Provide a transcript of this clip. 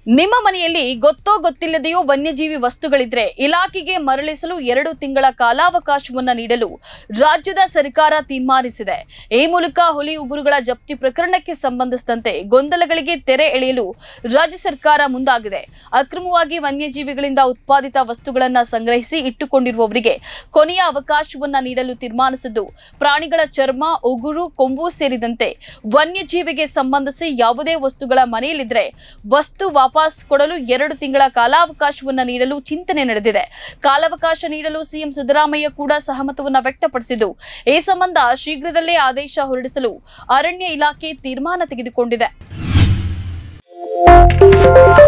ನಿಮ್ಮ ಮನೆಯಲ್ಲಿ ಗೊತ್ತೋ ಗೊತ್ತಿಲ್ಲದೆಯೋ ವನ್ಯಜೀವಿ ವಸ್ತುಗಳಿದ್ರೆ ಇಲಾಖೆಗೆ ಮರಳಿಸಲು ಎರಡು ತಿಂಗಳ ಕಾಲಾವಕಾಶವನ್ನ ನೀಡಲು ರಾಜ್ಯದ ಸರ್ಕಾರ ತೀರ್ಮಾನಿಸಿದೆ ಈ ಮೂಲಕ ಹುಲಿ ಉಗುರುಗಳ ಜಪ್ತಿ ಪ್ರಕರಣಕ್ಕೆ ಸಂಬಂಧಿಸಿದಂತೆ ಗೊಂದಲಗಳಿಗೆ ತೆರೆ ಎಳೆಯಲು ರಾಜ್ಯ ಸರ್ಕಾರ ಮುಂದಾಗಿದೆ ಅಕ್ರಮವಾಗಿ ವನ್ಯಜೀವಿಗಳಿಂದ ಉತ್ಪಾದಿತ ವಸ್ತುಗಳನ್ನ ಸಂಗ್ರಹಿಸಿ ಇಟ್ಟುಕೊಂಡಿರುವವರಿಗೆ ಕೊನೆಯ ಅವಕಾಶವನ್ನ ನೀಡಲು ತೀರ್ಮಾನಿಸಿದ್ದು ಪ್ರಾಣಿಗಳ ಚರ್ಮ ಉಗುರು ಕೊಂಬು ಸೇರಿದಂತೆ ವನ್ಯಜೀವಿಗೆ ಸಂಬಂಧಿಸಿ ಯಾವುದೇ ವಸ್ತುಗಳ ಮನೆಯಲ್ಲಿದ್ರೆ ವಸ್ತು ವಾಪಸ್ ಕೊಡಲು ಎರಡು ತಿಂಗಳ ಕಾಲಾವಕಾಶವನ್ನ ನೀಡಲು ಚಿಂತನೆ ನಡೆದಿದೆ ಕಾಲಾವಕಾಶ ನೀಡಲು ಸಿಎಂ ಸಿದ್ದರಾಮಯ್ಯ ಕೂಡ ಸಹಮತವನ್ನ ವ್ಯಕ್ತಪಡಿಸಿದ್ದು ಈ ಸಂಬಂಧ ಶೀಘ್ರದಲ್ಲೇ ಆದೇಶ ಹೊರಡಿಸಲು ಅರಣ್ಯ ಇಲಾಖೆ ತೀರ್ಮಾನ ತೆಗೆದುಕೊಂಡಿದೆ